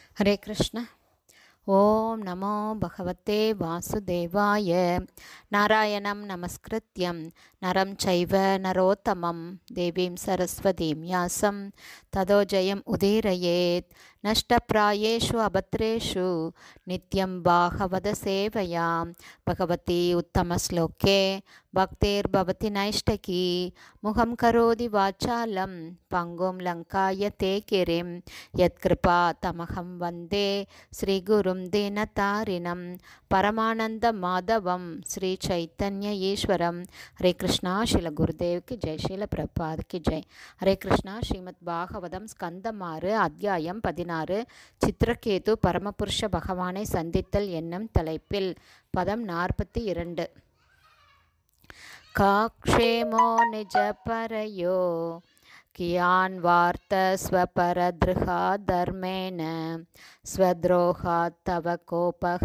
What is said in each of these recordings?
ஹரே கிருஷ்ண ஓம் நமோ பகவத்தே வாசுதேவாய நாராயணம் நமஸ்கிருத்யம் நரம் சைவ நரோத்தமம் தேவீம் சரஸ்வதீம் யாசம் ததோ ஜெயம் உதீரயேத் நஷ்டப்பிராயேஷு அபத்ரேஷு நித்யம் பாகவத சேவையாம் பகவதி உத்தமஸ்லோகே பக்தேர்பவதி நைஷ்டகி முகம் கரோதி வாச்சாலம் பங்கும் லங்காய தே கிரிம் யத்கிருபா தமகம் வந்தே ஸ்ரீகுரும் தீனதாரிணம் பரமானந்த மாதவம் ஸ்ரீ சைத்தன்ய ஈஸ்வரம் ஹரே கிருஷ்ணா ஸ்ரீல குருதேவ்க்கு ஜெய் ஸ்ரீல பிரபாதுக்கு ஜெய் ஹரே கிருஷ்ணா ஸ்ரீமத் பாகவதம் ஸ்கந்தமாறு அத்தியாயம் பதினாறு சித்திரகேது பரமபுருஷ பகவானை சந்தித்தல் என்னும் தலைப்பில் பதம் நாற்பத்தி இரண்டு காக்ஷேமோ நிஜ பரயோ कियान् वार्त स्वपरदृहा धर्मेण स्वद्रोहात् तव कोपः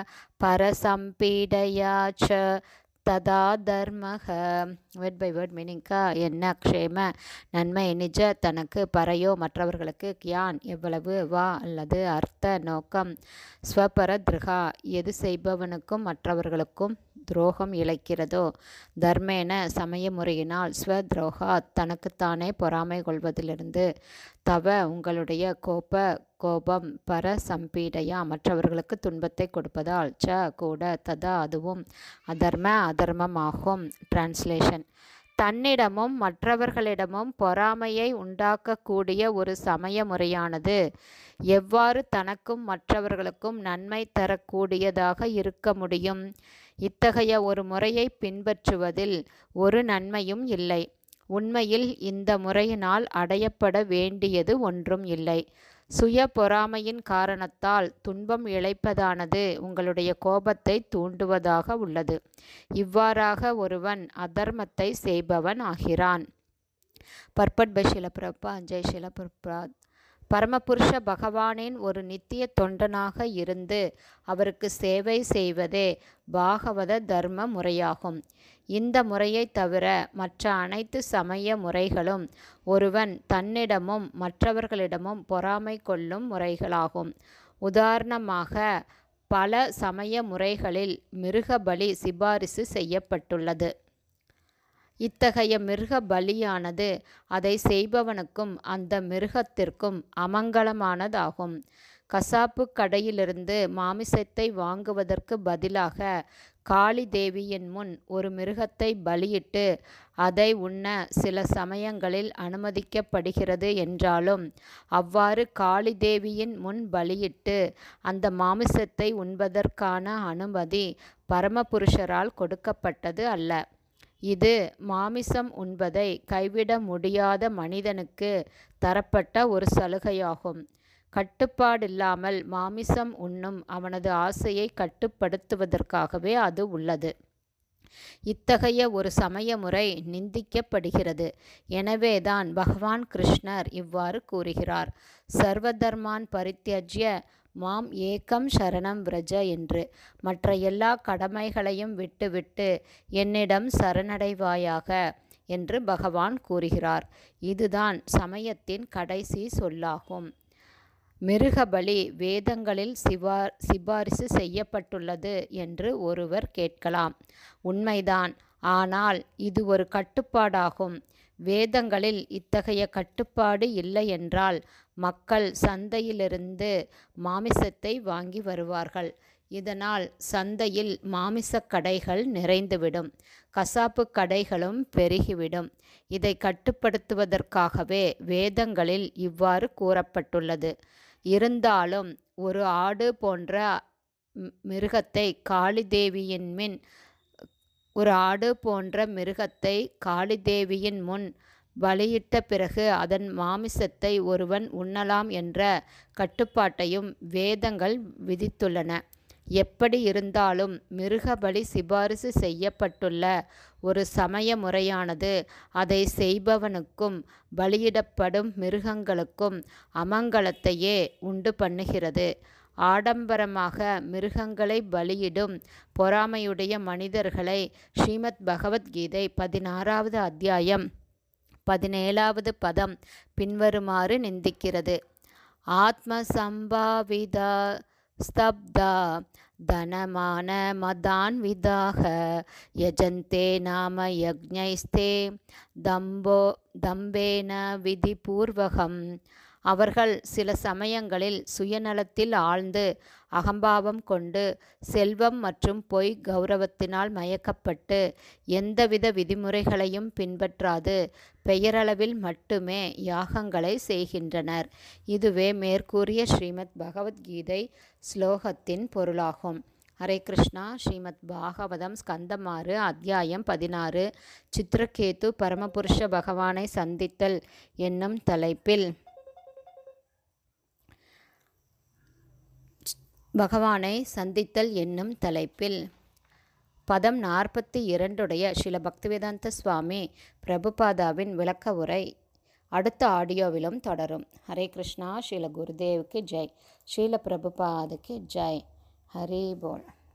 परसम्पीडया च ததா தர்மக வேர்ட் பை வேர்ட் மீனிங்க்கா என்ன க்ஷேம நன்மை நிஜ தனக்கு பறையோ மற்றவர்களுக்கு கியான் எவ்வளவு வா அல்லது அர்த்த நோக்கம் ஸ்வபர திருகா எது செய்பவனுக்கும் மற்றவர்களுக்கும் துரோகம் இழைக்கிறதோ தர்மேன சமய முறையினால் ஸ்வ துரோகா தனக்குத்தானே பொறாமை கொள்வதிலிருந்து தவ உங்களுடைய கோப கோபம் பர சம்பீடையா மற்றவர்களுக்கு துன்பத்தை கொடுப்பதால் ச கூட ததா அதுவும் அதர்ம அதர்மமாகும் டிரான்ஸ்லேஷன் தன்னிடமும் மற்றவர்களிடமும் பொறாமையை உண்டாக்கக்கூடிய ஒரு சமய முறையானது எவ்வாறு தனக்கும் மற்றவர்களுக்கும் நன்மை தரக்கூடியதாக இருக்க முடியும் இத்தகைய ஒரு முறையை பின்பற்றுவதில் ஒரு நன்மையும் இல்லை உண்மையில் இந்த முறையினால் அடையப்பட வேண்டியது ஒன்றும் இல்லை சுய பொறாமையின் காரணத்தால் துன்பம் இழைப்பதானது உங்களுடைய கோபத்தை தூண்டுவதாக உள்ளது இவ்வாறாக ஒருவன் அதர்மத்தை செய்பவன் ஆகிறான் பர்பட் பை ஷிலபிரபா ஜெய் ஷிலபிரபாத் பரமபுருஷ பகவானின் ஒரு நித்திய தொண்டனாக இருந்து அவருக்கு சேவை செய்வதே பாகவத தர்ம முறையாகும் இந்த முறையை தவிர மற்ற அனைத்து சமய முறைகளும் ஒருவன் தன்னிடமும் மற்றவர்களிடமும் பொறாமை கொள்ளும் முறைகளாகும் உதாரணமாக பல சமய முறைகளில் மிருக பலி சிபாரிசு செய்யப்பட்டுள்ளது இத்தகைய மிருக பலியானது அதை செய்பவனுக்கும் அந்த மிருகத்திற்கும் அமங்கலமானதாகும் கசாப்பு கடையிலிருந்து மாமிசத்தை வாங்குவதற்கு பதிலாக காளி தேவியின் முன் ஒரு மிருகத்தை பலியிட்டு அதை உண்ண சில சமயங்களில் அனுமதிக்கப்படுகிறது என்றாலும் அவ்வாறு காளி தேவியின் முன் பலியிட்டு அந்த மாமிசத்தை உண்பதற்கான அனுமதி பரமபுருஷரால் கொடுக்கப்பட்டது அல்ல இது மாமிசம் உண்பதை கைவிட முடியாத மனிதனுக்கு தரப்பட்ட ஒரு சலுகையாகும் கட்டுப்பாடில்லாமல் மாமிசம் உண்ணும் அவனது ஆசையை கட்டுப்படுத்துவதற்காகவே அது உள்ளது இத்தகைய ஒரு சமய முறை நிந்திக்கப்படுகிறது எனவேதான் பகவான் கிருஷ்ணர் இவ்வாறு கூறுகிறார் சர்வதர்மான் பரித்தியஜ்ய மாம் ஏக்கம் சரணம் விரஜ என்று மற்ற எல்லா கடமைகளையும் விட்டுவிட்டு என்னிடம் சரணடைவாயாக என்று பகவான் கூறுகிறார் இதுதான் சமயத்தின் கடைசி சொல்லாகும் மிருகபலி வேதங்களில் சிபா சிபாரிசு செய்யப்பட்டுள்ளது என்று ஒருவர் கேட்கலாம் உண்மைதான் ஆனால் இது ஒரு கட்டுப்பாடாகும் வேதங்களில் இத்தகைய கட்டுப்பாடு இல்லை என்றால் மக்கள் சந்தையிலிருந்து மாமிசத்தை வாங்கி வருவார்கள் இதனால் சந்தையில் மாமிசக் கடைகள் நிறைந்துவிடும் கசாப்பு கடைகளும் பெருகிவிடும் இதை கட்டுப்படுத்துவதற்காகவே வேதங்களில் இவ்வாறு கூறப்பட்டுள்ளது இருந்தாலும் ஒரு ஆடு போன்ற மிருகத்தை காளி தேவியின் மின் ஒரு ஆடு போன்ற மிருகத்தை காளிதேவியின் முன் பலியிட்ட பிறகு அதன் மாமிசத்தை ஒருவன் உண்ணலாம் என்ற கட்டுப்பாட்டையும் வேதங்கள் விதித்துள்ளன எப்படி இருந்தாலும் மிருகபலி சிபாரிசு செய்யப்பட்டுள்ள ஒரு சமய முறையானது அதை செய்பவனுக்கும் பலியிடப்படும் மிருகங்களுக்கும் அமங்கலத்தையே உண்டு பண்ணுகிறது ஆடம்பரமாக மிருகங்களை பலியிடும் பொறாமையுடைய மனிதர்களை ஸ்ரீமத் பகவத்கீதை பதினாறாவது அத்தியாயம் பதினேழாவது பதம் பின்வருமாறு நிந்திக்கிறது ஆத்மசம்பாவிதா ஸ்தப்தா தனமான மதான்விதாக யஜந்தே நாம யஜ்ஞைஸ்தே தம்போ தம்பேன விதிபூர்வகம் அவர்கள் சில சமயங்களில் சுயநலத்தில் ஆழ்ந்து அகம்பாவம் கொண்டு செல்வம் மற்றும் பொய் கௌரவத்தினால் மயக்கப்பட்டு எந்தவித விதிமுறைகளையும் பின்பற்றாது பெயரளவில் மட்டுமே யாகங்களை செய்கின்றனர் இதுவே மேற்கூறிய ஸ்ரீமத் பகவத்கீதை ஸ்லோகத்தின் பொருளாகும் ஹரே கிருஷ்ணா ஸ்ரீமத் பாகவதம் ஸ்கந்தமாறு அத்தியாயம் பதினாறு சித்திரகேது பரமபுருஷ பகவானை சந்தித்தல் என்னும் தலைப்பில் பகவானை சந்தித்தல் என்னும் தலைப்பில் பதம் நாற்பத்தி இரண்டுடைய ஸ்ரீல பக்திவேதாந்த சுவாமி பிரபுபாதாவின் விளக்க உரை அடுத்த ஆடியோவிலும் தொடரும் ஹரே கிருஷ்ணா ஸ்ரீல குருதேவுக்கு ஜெய் ஸ்ரீல பிரபுபாதுக்கு ஜெய் ஹரி போல்